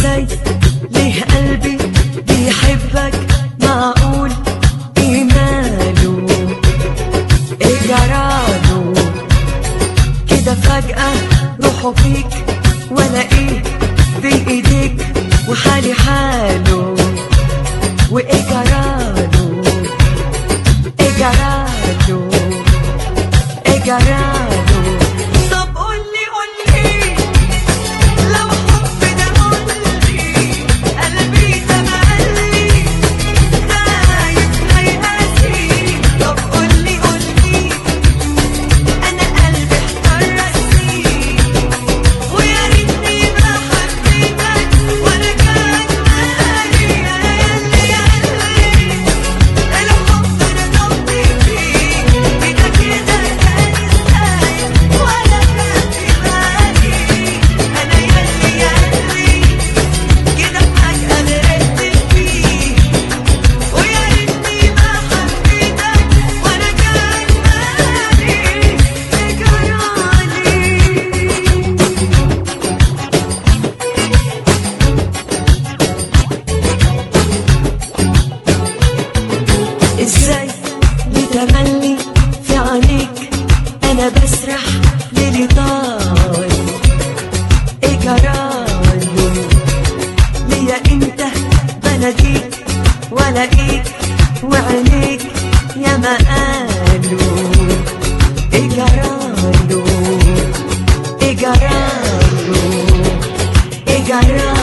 ازاي ليه قلبي بيحبك معقول ايمانه ايه جراله كده فجأة روحه فيك ولا ايه بين ايديك وحالي حاله وايه جراله ايه جراله ايه جراله طب قولي قولي لو حب ده قولي قلبي ده مقلي خايف هيقاسي طب قولي قولي انا قلبي احتار راسي ويا ريتني ما حبيتك ولا كان مالي انا ياللي ياللي الحب انا ضبطي فيه كده كده كان ازاي ولا كان في بالي انا ياللي ياللي كده فجأة غرقت فيه ويا ريتني ما حبيتك ولا كان مالي جرالي ازاي بتملي في عينيك انا بسرح ليلي طال ايه جرالي ليا انت بناديك والاقيك وعينيك يا ما قالوا ايه جرالو ايه جرالو ايه جرالو